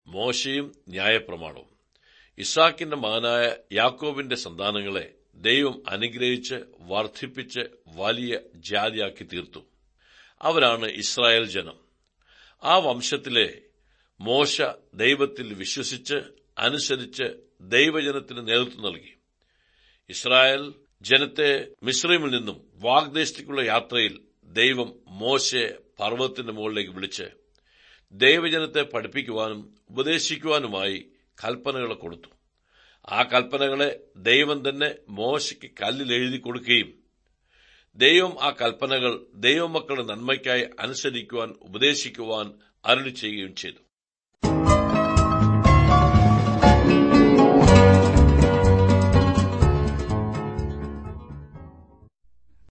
മോശയും ന്യായപ്രമാണവും ഇസാക്കിന്റെ മകനായ യാക്കോബിന്റെ സന്താനങ്ങളെ ദൈവം അനുഗ്രഹിച്ച് വർദ്ധിപ്പിച്ച് വലിയ ജാതിയാക്കി തീർത്തു അവരാണ് ഇസ്രായേൽ ജനം ആ വംശത്തിലെ മോശ ദൈവത്തിൽ വിശ്വസിച്ച് അനുസരിച്ച് ദൈവജനത്തിന് നേതൃത്വം നൽകി ഇസ്രായേൽ ജനത്തെ മിശ്രമിൽ നിന്നും വാഗ്ദേശത്തേക്കുള്ള യാത്രയിൽ ദൈവം മോശയെ പർവ്വതത്തിന്റെ മുകളിലേക്ക് വിളിച്ച് ദൈവജനത്തെ പഠിപ്പിക്കുവാനും ഉപദേശിക്കുവാനുമായി കൽപ്പനകൾ കൊടുത്തു ആ കൽപ്പനകളെ ദൈവം തന്നെ മോശയ്ക്ക് കല്ലിൽ എഴുതി കൊടുക്കുകയും ദൈവം ആ കൽപ്പനകൾ ദൈവമക്കളുടെ നന്മയ്ക്കായി അനുസരിക്കുവാൻ ഉപദേശിക്കുവാൻ അരുളി ചെയ്യുകയും ചെയ്തു